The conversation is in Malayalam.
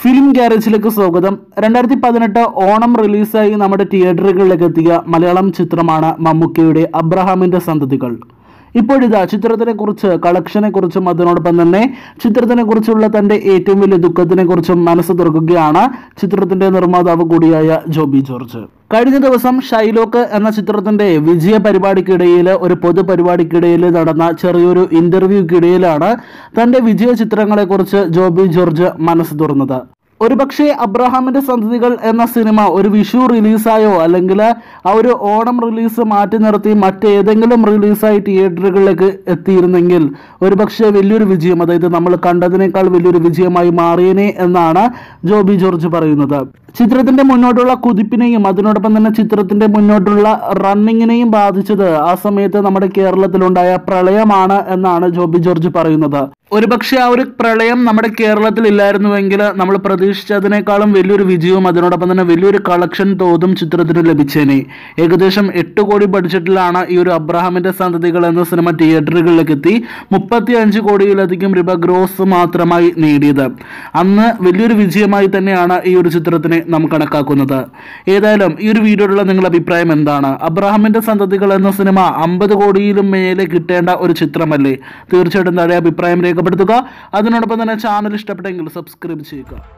ഫിലിം ഗ്യാരേജിലേക്ക് സ്വാഗതം രണ്ടായിരത്തി പതിനെട്ട് ഓണം റിലീസായി നമ്മുടെ തിയേറ്ററുകളിലേക്ക് എത്തിയ മലയാളം ചിത്രമാണ് മമ്മൂക്കയുടെ അബ്രഹാമിന്റെ സന്തതികൾ ഇപ്പോഴിതാ ചിത്രത്തിനെ കുറിച്ച് കളക്ഷനെ കുറിച്ചും അതിനോടൊപ്പം തന്നെ ചിത്രത്തിനെ കുറിച്ചുള്ള തന്റെ ഏറ്റവും വലിയ ദുഃഖത്തിനെ കുറിച്ചും മനസ്സ് തുറക്കുകയാണ് ചിത്രത്തിന്റെ നിർമ്മാതാവ് കൂടിയായ ജോബി ജോർജ് കഴിഞ്ഞ ദിവസം ഷൈലോക്ക് എന്ന ചിത്രത്തിന്റെ വിജയ പരിപാടിക്കിടയിൽ ഒരു പൊതുപരിപാടിക്കിടയിൽ നടന്ന ചെറിയൊരു ഇന്റർവ്യൂക്കിടയിലാണ് തന്റെ വിജയ ചിത്രങ്ങളെക്കുറിച്ച് ജോബി ജോർജ് മനസ്സ് തുറന്നത് ഒരുപക്ഷെ അബ്രഹാമിന്റെ സന്തതികൾ എന്ന സിനിമ ഒരു വിഷു റിലീസായോ അല്ലെങ്കിൽ ആ ഒരു ഓണം റിലീസ് മാറ്റി നിർത്തി മറ്റേതെങ്കിലും റിലീസായി തിയേറ്ററുകളിലേക്ക് എത്തിയിരുന്നെങ്കിൽ ഒരുപക്ഷെ വലിയൊരു വിജയം അതായത് നമ്മൾ കണ്ടതിനേക്കാൾ വലിയൊരു വിജയമായി മാറിയേനെ എന്നാണ് ജോബി ജോർജ് പറയുന്നത് ചിത്രത്തിന്റെ മുന്നോട്ടുള്ള കുതിപ്പിനെയും അതിനോടൊപ്പം തന്നെ ചിത്രത്തിന്റെ മുന്നോട്ടുള്ള റണ്ണിങ്ങിനെയും ബാധിച്ചത് ആ സമയത്ത് നമ്മുടെ കേരളത്തിലുണ്ടായ പ്രളയമാണ് എന്നാണ് ജോബി ജോർജ് പറയുന്നത് ഒരുപക്ഷെ ആ ഒരു പ്രളയം നമ്മുടെ കേരളത്തിൽ ഇല്ലായിരുന്നുവെങ്കിൽ നമ്മൾ പ്രതീക്ഷിച്ചതിനേക്കാളും വലിയൊരു വിജയവും അതിനോടൊപ്പം തന്നെ വലിയൊരു കളക്ഷൻ തോതും ചിത്രത്തിന് ലഭിച്ചേനെ ഏകദേശം എട്ട് കോടി ബഡ്ജറ്റിലാണ് ഈ ഒരു അബ്രഹാമിന്റെ സന്തതികൾ എന്ന സിനിമ തിയേറ്ററുകളിലേക്ക് എത്തി മുപ്പത്തി അഞ്ച് കോടിയിലധികം രൂപ ഗ്രോസ് മാത്രമായി നേടിയത് അന്ന് വലിയൊരു വിജയമായി തന്നെയാണ് ഈ ഒരു ചിത്രത്തിനെ നാം കണക്കാക്കുന്നത് ഏതായാലും ഈ ഒരു വീഡിയോയിലുള്ള നിങ്ങളുടെ അഭിപ്രായം എന്താണ് അബ്രഹാമിന്റെ സന്തതികൾ എന്ന സിനിമ അമ്പത് കോടിയിലും മേലെ കിട്ടേണ്ട ഒരു ചിത്രമല്ലേ തീർച്ചയായിട്ടും താഴെ അഭിപ്രായം രേഖപ്പെടുത്തുക അതിനോടൊപ്പം തന്നെ ചാനൽ ഇഷ്ടപ്പെട്ടെങ്കിൽ സബ്സ്ക്രൈബ് ചെയ്യുക